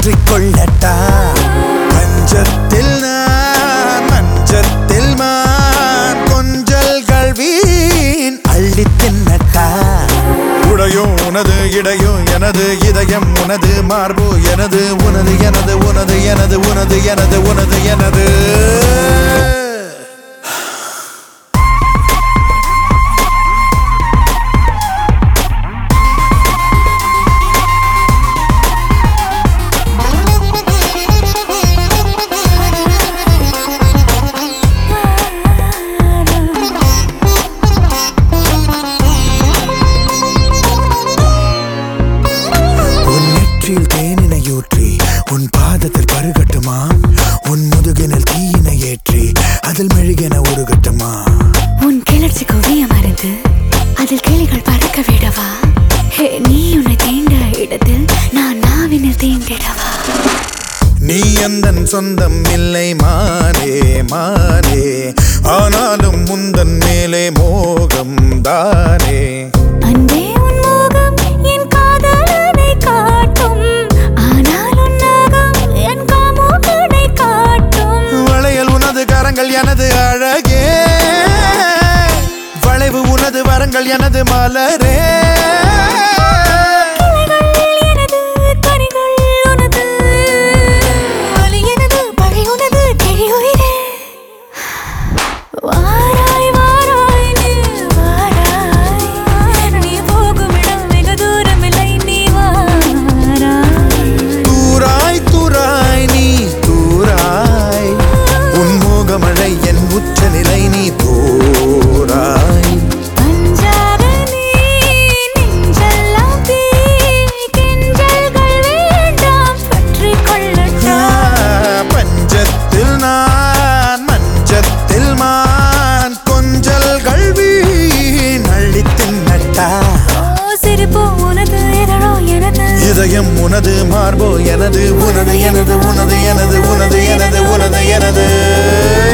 பற்றி கொள்ளட்டா பஞ்சத்தில் நான் மஞ்சத்தில் மான் கொஞ்சல்கள் வீண் அள்ளி தின்னட்டா உடையும் உனது இடையும் எனது இதயம் உனது மார்பு எனது உனது எனது உனது எனது உனது எனது உனது எனது உன் நெற்றில் தேனினை ஊற்றி உன் பாதத்தில் பருகட்டுமா உன் முதுகினில் தீயினை ஏற்றி அதில் மெழுகென உருகட்டுமா உன் கிளர்ச்சி குவியம் அறிந்து அதில் கிளிகள் பறக்க விடவா ஹே, நீ உன்னை தீண்ட இடத்தில் நான் நாவினில் தீண்டிடவா நீ எந்தன் சொந்தம் இல்லை மானே மானே ஆனாலும் முந்தன் மேலே மோகம் தானே அன்பே உன் மோகம் என் காதலனை காட்டும் ஆனால் உன் நாகம் என் காமுகனை காட்டும் வளையல் உனது கரங்கள் எனது அழகே வளைவு உனது வரங்கள் எனது மலரே கிளைகள் எனது கனிகள் உனது ஒலி எனது பழி உனது கிளி உயிரே வாராய் வாராய் நீ வாராய் நீ போகும் இடம் வெகு தூரமில்லை நீ வாராய் தூராய் தூராய் நீ தூராய் உன் மோகமழை என் உச்சநிலை நீ தூராய் பஞ்சாக நீ நெஞ்செல்லாம் தீ கெஞ்சல்கள் வேண்டாம் பற்றிக் கொள்ளட்டா பஞ்சத்தில் நான் மஞ்சத்தில் மான் கொஞ்சல்கள் வீண் அள்ளி தின்னட்டா ஓ சிரிப்பு உனது இதழோ எனது இதயம் உனது மார்போ எனது உனது எனது உனது எனது உனது எனது உனது எனது